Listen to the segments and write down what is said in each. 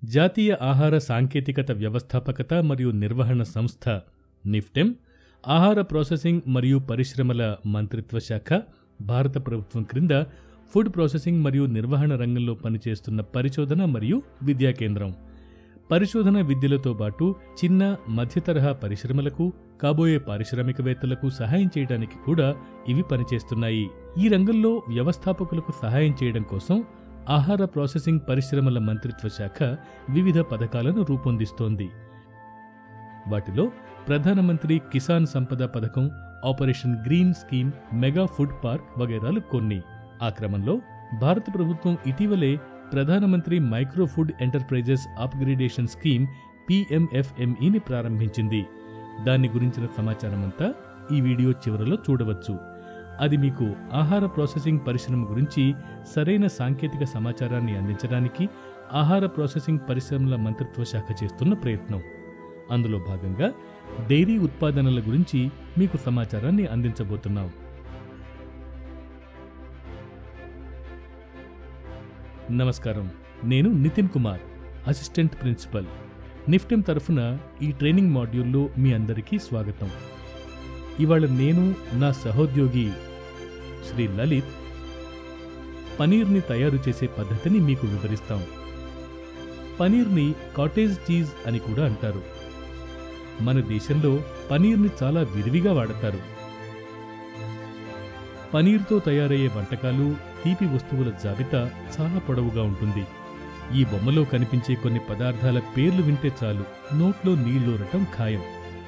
జాతీయ ఆహార సాంకేతికత వ్యవస్థాపకత మరియు నిర్వహణ సంస్థ నిఫ్టెమ్ ఆహార ప్రాసెసింగ్ మరియు పరిశ్రమల మంత్రిత్వ శాఖ భారత ప్రభుత్వం క్రింద ఫుడ్ ప్రాసెసింగ్ మరియు నిర్వహణ రంగంలో పనిచేస్తున్న పరిశోధన మరియు విద్యా కేంద్రం పరిశోధన విద్యలతో పాటు చిన్న మధ్యతరహా పరిశ్రమలకు కాబోయే పారిశ్రామికవేత్తలకు సహాయం చేయడానికి కూడా ఇవి పనిచేస్తున్నాయి ఈ రంగంలో వ్యవస్థాపకులకు సహాయం చేయడం కోసం ఆహార ప్రాసెసింగ్ పరిశ్రమల మంత్రిత్వ శాఖ వివిధ పథకాలను రూపొందిస్తోంది వాటిలో ప్రధానమంత్రి కిసాన్ సంపద పథకం operation green scheme mega food park వగైరాలు కొన్ని ఆ క్రమంలో భారత ప్రభుత్వం ఇటీవలే ప్రధానమంత్రి micro food enterprises upgradation scheme పిఎంఎఫ్ఎంఈని ప్రారంభించింది దాని గురించిన సమాచారమంతా ఈ వీడియో చివరలో చూడవచ్చు అది మీకు ఆహార ప్రాసెసింగ్ పరిశ్రమ గురించి సరైన సాంకేతిక సమాచారాన్ని అందించడానికి ఆహార ప్రాసెసింగ్ పరిశ్రమల మంత్రిత్వ శాఖ చేస్తున్న ప్రయత్నం అందులో భాగంగా డైరీ ఉత్పాదనల గురించి మీకు సమాచారాన్ని అందించబోతున్నాం నమస్కారం నేను Nitin Kumar assistant principal NIFTEM తరఫున ఈ ట్రైనింగ్ మాడ్యూల్లో మీ అందరికీ స్వాగతం ఇవాళ నేను నా సహోద్యోగి శ్రీ లలిత్ పనీర్ని తయారు చేసే పద్ధతిని మీకు వివరిస్తాం పనీర్ని కాటేజ్ చీజ్ అని కూడా అంటారు మన దేశంలో పనీర్ని చాలా విరివిగా వాడతారు పనీర్తో తయారయ్యే వంటకాలు తీపి వస్తువుల జాబితా చాలా పొడవుగా ఉంటుంది ఈ బొమ్మలో కనిపించే కొన్ని పదార్థాల పేర్లు వింటే చాలు నోట్లో నీళ్లూరటం ఖాయం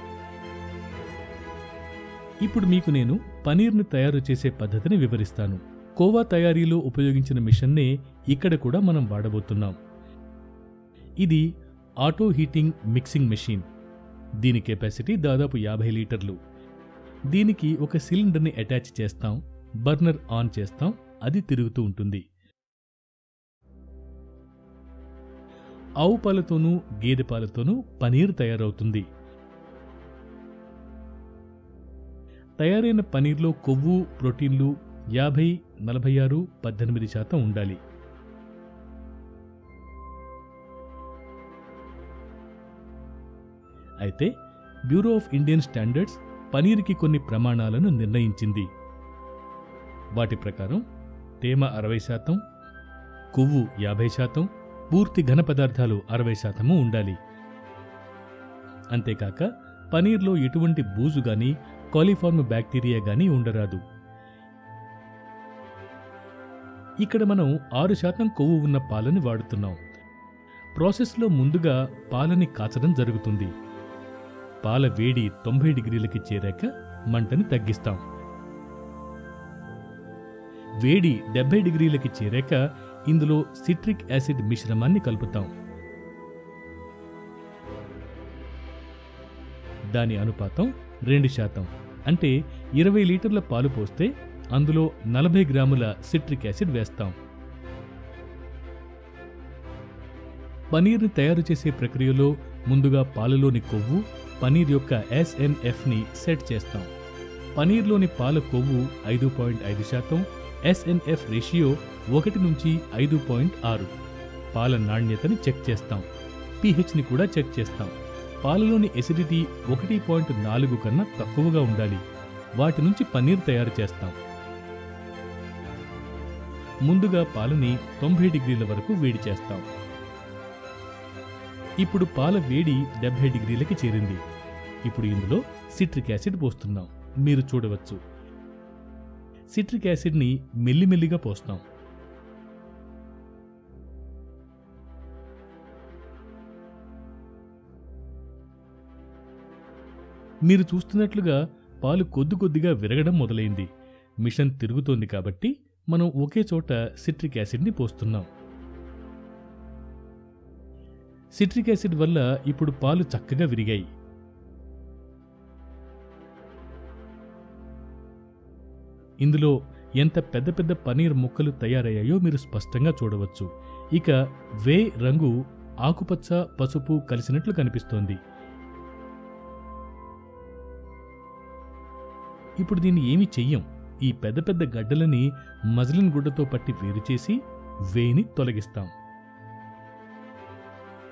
ఇప్పుడు మీకు నేను పనీర్ని తయారు చేసే పద్ధతిని వివరిస్తాను కోవా తయారీలో ఉపయోగించిన మిషన్నే ఇక్కడ కూడా మనం వాడబోతున్నాం ఇది ఆటో హీటింగ్ మిక్సింగ్ మెషిన్ దీని కెపాసిటీ దాదాపు యాభై లీటర్లు దీనికి ఒక సిలిండర్ని అటాచ్ చేస్తాం బర్నర్ ఆన్ చేస్తాం అది తిరుగుతూ ఉంటుంది ఆవు పాలతోనూ గేదె పాలతోనూ పనీర్ తయారవుతుంది తయారైన పనీర్లో కొవ్వు ప్రోటీన్లు యాభై నలభై ఆరు పద్దెనిమిది శాతం ఉండాలి అయితే బ్యూరో ఆఫ్ ఇండియన్ స్టాండర్డ్స్ పనీర్కి కొన్ని ప్రమాణాలను నిర్ణయించింది వాటి ప్రకారం తేమ అరవై శాతం కొవ్వు యాభై శాతం పూర్తి ఘన పదార్థాలు అరవై శాతము ఉండాలి అంతేకాక పనీర్లో ఎటువంటి బూజు గాని కాలిఫార్మ్ బ్యాక్టీరియా గాని ఉండరాదు ఇక్కడ మనం ఆరు శాతం కొవ్వు ఉన్న పాలని వాడుతున్నాం ప్రాసెస్లో ముందుగా పాలని కాచడం జరుగుతుంది పాల వేడి తొంభై డిగ్రీలకి చేరాక మంటని తగ్గిస్తాం వేడి డెబ్బై డిగ్రీలకి చేరాక ఇందులో సిట్రిక్ యాసిడ్ మిశ్రమాన్ని కలుపుతాం దాని అనుపాతం రెండు శాతం అంటే ఇరవై లీటర్ల పాలు పోస్తే అందులో నలభై గ్రాముల సిట్రిక్ యాసిడ్ వేస్తాం పనీర్ని తయారు చేసే ప్రక్రియలో ముందుగా పాలలోని కొవ్వు పనీర్ యొక్క ఎస్ఎన్ఎఫ్ని సెట్ చేస్తాం పనీర్లోని పాల కొవ్వు ఐదు పాయింట్ ఐదు శాతం ఎస్ఎన్ఎఫ్ రేషియో ఒకటి నుంచి ఐదు పాయింట్ ఆరు పాల నాణ్యతని చెక్ చేస్తాం పీహెచ్ని కూడా చెక్ చేస్తాం పాలలోని ఎసిడిటీ ఒకటి పాయింట్ నాలుగు కన్నా తక్కువగా ఉండాలి వాటి నుంచి పన్నీర్ తయారు చేస్తాం ముందుగా పాలని తొంభై డిగ్రీల వరకు వేడి చేస్తాం ఇప్పుడు పాల వేడి డెబ్బై డిగ్రీలకి చేరింది ఇప్పుడు ఇందులో సిట్రిక్ యాసిడ్ పోస్తున్నాం మీరు చూడవచ్చు సిట్రిక్ యాసిడ్ని మెల్లిమెల్లిగా పోస్తాం మీరు చూస్తున్నట్లుగా పాలు కొద్ది కొద్దిగా విరగడం మొదలైంది మిషన్ తిరుగుతోంది కాబట్టి మనం ఒకే చోట సిట్రిక్ యాసిడ్ని పోస్తున్నాం సిట్రిక్ యాసిడ్ వల్ల ఇప్పుడు పాలు చక్కగా విరిగాయి ఇందులో ఎంత పెద్ద పెద్ద పనీర్ ముక్కలు తయారయ్యాయో మీరు స్పష్టంగా చూడవచ్చు ఇక వే రంగు ఆకుపచ్చ పసుపు కలిసినట్లు కనిపిస్తోంది ఇప్పుడు దీన్ని ఏమీ చెయ్యం ఈ పెద్ద పెద్ద గడ్డలని మజ్లిన్ గుడ్డతో పట్టి వేరు చేసి వేని తొలగిస్తాం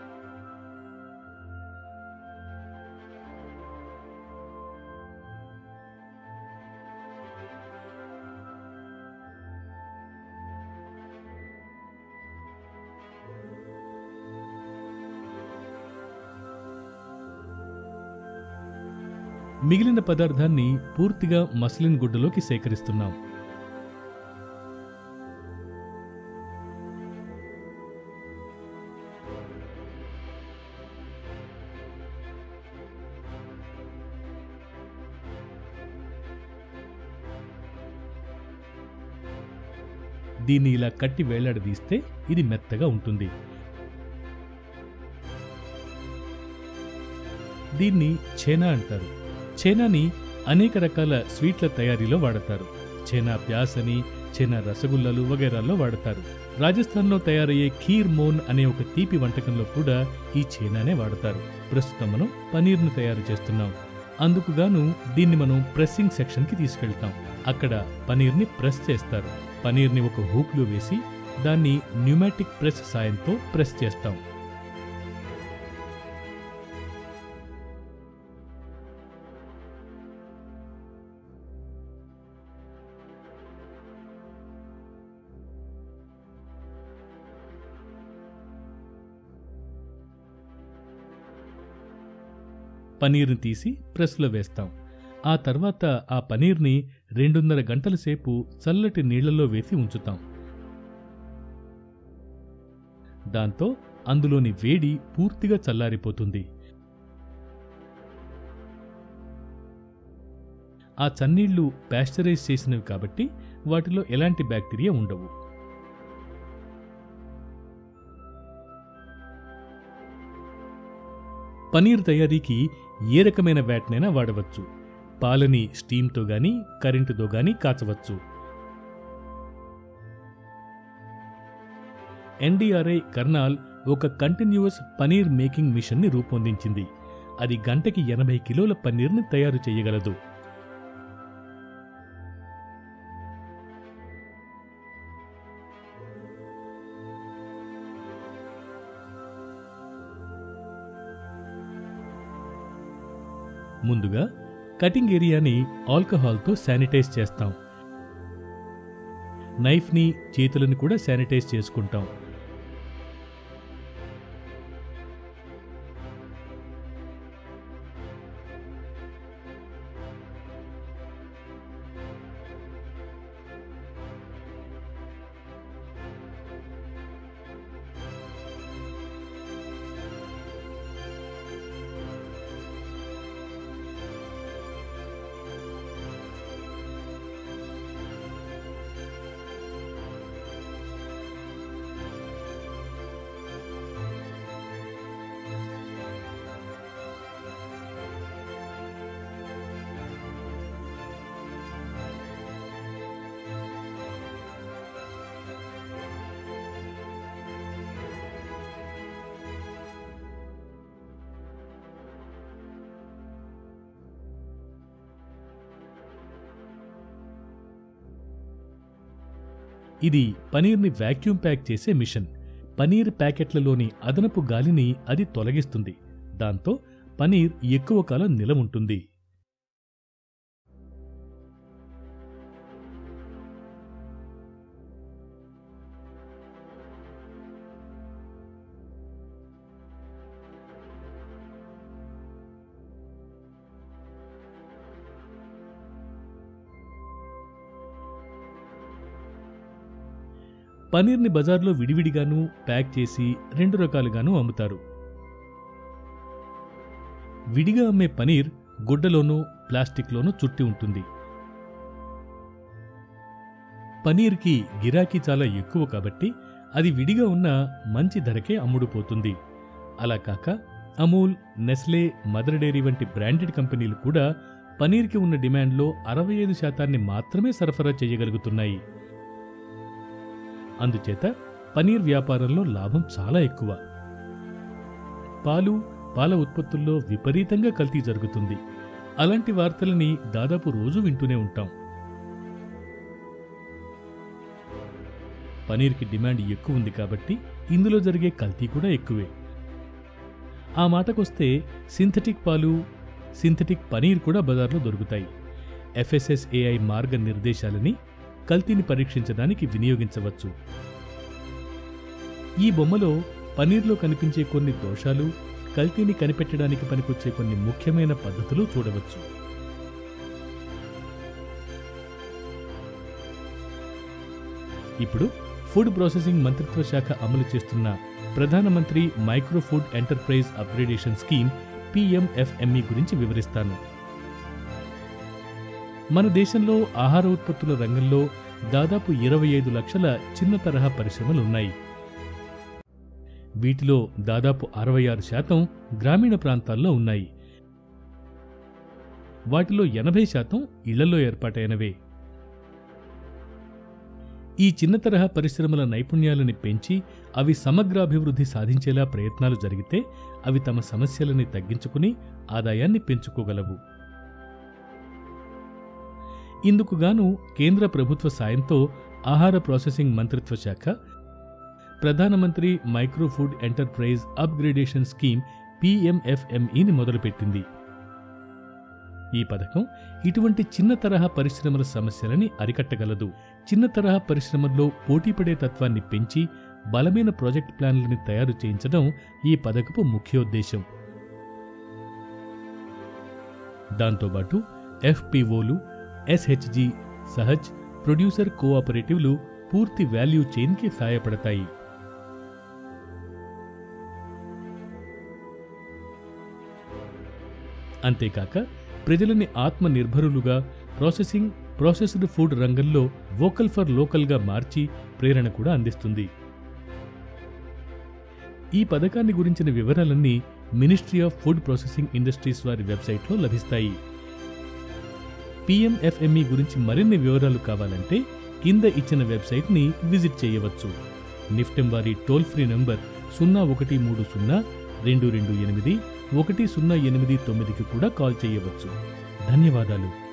మిగిలిన పదార్థాన్ని పూర్తిగా మస్లిన్ గుడ్డలోకి సేకరిస్తున్నాం దీన్ని ఇలా కట్టి వేలాడదీస్తే ఇది మెత్తగా ఉంటుంది దీన్ని ఛేనా అంటారు ఛేనాని అనేక రకాల స్వీట్ల తయారీలో వాడతారు ఛేనా ప్యాస్ అని ఛేనా రసగుల్లాలు వగైరాల్లో వాడతారు రాజస్థాన్లో తయారయ్యే ఖీర్ మోన్ అనే ఒక తీపి వంటకంలో కూడా ఈ ఛేనానే వాడతారు ప్రస్తుతం మనం పనీర్ను తయారు చేస్తున్నాం అందుకుగాను దీన్ని మనం ప్రెస్సింగ్ సెక్షన్కి తీసుకెళ్తాం అక్కడ పనీర్ని ప్రెస్ చేస్తారు పనీర్ని ఒక హూప్లో వేసి దాన్ని న్యూమాటిక్ ప్రెస్ సాయంతో ప్రెస్ చేస్తాం పనీర్ని తీసి ప్రెస్లో వేస్తాం ఆ తర్వాత ఆ పనీర్ని రెండున్నర గంటల సేపు చల్లటి నీళ్లలో వేసి ఉంచుతాం దాంతో అందులోని వేడి పూర్తిగా చల్లారిపోతుంది ఆ చన్నీళ్లు ప్యాస్చరైజ్ చేసినవి కాబట్టి వాటిలో ఎలాంటి బ్యాక్టీరియా ఉండవు పనీర్ తయారీకి ఏ రకమైన వ్యాట్నైనా వాడవచ్చు పాలని స్టీమ్తో గాని కరెంటుతో గాని కాచవచ్చు ఎన్డీఆర్ఐ కర్నాల్ ఒక కంటిన్యూస్ పనీర్ మేకింగ్ మిషన్ని రూపొందించింది అది గంటకి ఎనభై కిలోల పన్నీర్ని తయారు చేయగలదు ముందుగా కటింగ్ ఏరియాని ఆల్కహాల్తో శానిటైజ్ చేస్తాం నైఫ్ని చేతులను కూడా శానిటైజ్ చేసుకుంటాం ఇది పనీర్ని వాక్యూమ్ ప్యాక్ చేసే మిషన్ పనీర్ ప్యాకెట్లలోని అదనపు గాలిని అది తొలగిస్తుంది దాంతో పనీర్ ఎక్కువ కాలం నిలవుంటుంది పనీర్ని బజార్లో విడివిడిగాను ప్యాక్ చేసి రెండు రకాలుగాను అమ్ముతారు విడిగా అమ్మే పనీర్ గుడ్డలోనూ ప్లాస్టిక్లోనూ చుట్టి ఉంటుంది పనీర్కి గిరాకీ చాలా ఎక్కువ కాబట్టి అది విడిగా ఉన్న మంచి ధరకే అమ్ముడుపోతుంది అలా కాక అమూల్ నెస్లే మదర్ డైరీ వంటి బ్రాండెడ్ కంపెనీలు కూడా పనీర్కి ఉన్న డిమాండ్లో అరవై ఐదు శాతాన్ని మాత్రమే సరఫరా చేయగలుగుతున్నాయి అందుచేత పనీర్ వ్యాపారంలో లాభం చాలా ఎక్కువ పాలు పాల ఉత్పత్తుల్లో విపరీతంగా కల్తీ జరుగుతుంది అలాంటి వార్తలని దాదాపు రోజు వింటూనే ఉంటాం పనీర్కి డిమాండ్ ఎక్కువ ఉంది కాబట్టి ఇందులో జరిగే కల్తీ కూడా ఎక్కువే ఆ మాటకొస్తే సింథటిక్ పాలు సింథటిక్ పనీర్ కూడా బజార్లో దొరుకుతాయి ఎఫ్ఎస్ఎస్ఏఐ మార్గనిర్దేశాలని కల్తీని పరీక్షించడానికి వినియోగించవచ్చు ఈ బొమ్మలో పనీర్లో కనిపించే కొన్ని దోషాలు కల్తీని కనిపెట్టడానికి పనికొచ్చే కొన్ని ముఖ్యమైన పద్ధతులు చూడవచ్చు ఇప్పుడు ఫుడ్ ప్రాసెసింగ్ మంత్రిత్వ శాఖ అమలు చేస్తున్న ప్రధానమంత్రి micro food enterprise upgradation scheme P M F M E గురించి వివరిస్తాను మన దేశంలో ఆహార ఉత్పత్తుల రంగంలో దాదాపు ఇరవై ఐదు లక్షల చిన్న తరహా పరిశ్రమలు ఉన్నాయి వీటిలో దాదాపు అరవై ఆరు శాతం గ్రామీణ ప్రాంతాల్లో ఉన్నాయి వాటిలో ఎనభై శాతం ఇళ్లలో ఏర్పాటైనవే ఈ చిన్న తరహా పరిశ్రమల నైపుణ్యాలని పెంచి అవి సమగ్రాభివృద్ధి సాధించేలా ప్రయత్నాలు జరిగితే అవి తమ సమస్యలని తగ్గించుకుని ఆదాయాన్ని పెంచుకోగలవు ఇందుకుగాను కేంద్ర ప్రభుత్వ సాయంతో ఆహార ప్రాసెసింగ్ మంత్రిత్వ శాఖ ప్రధానమంత్రి micro food enterprise upgradation scheme పిఎంఎఫ్ఎంఈని మొదలుపెట్టింది ఈ పథకం ఇటువంటి చిన్న తరహా పరిశ్రమల సమస్యలని అరికట్టగలదు చిన్న తరహా పరిశ్రమల్లో పోటీపడే తత్వాన్ని పెంచి బలమైన ప్రాజెక్ట్ ప్లాన్లని తయారు చేయించడం ఈ పథకపు ముఖ్యోద్దేశం దాంతోపాటు ఎఫ్పిఓలు ఎస్హెచ్జి సహజ్ ప్రొడ్యూసర్ కోఆపరేటివ్లు పూర్తి వాల్యూ చైన్కి సహాయపడతాయి అంతేకాక ప్రజలని ఆత్మనిర్భరులుగా ప్రాసెసింగ్ ప్రాసెస్డ్ ఫుడ్ రంగంలో వోకల్ ఫర్ లోకల్గా మార్చి ప్రేరణ కూడా అందిస్తుంది ఈ పథకాన్ని గురించిన వివరాలన్నీ ministry of food processing industries వారి వెబ్సైట్లో లభిస్తాయి పిఎంఎఫ్ఎంఈ గురించి మరిన్ని వివరాలు కావాలంటే కింద ఇచ్చిన వెబ్సైట్ని విజిట్ చేయవచ్చు నిఫ్టెం వారి టోల్ ఫ్రీ నంబర్ సున్నా ఒకటి మూడు సున్నా రెండు రెండు ఎనిమిది ఒకటి సున్నా ఎనిమిది తొమ్మిదికి కూడా కాల్ చేయవచ్చు ధన్యవాదాలు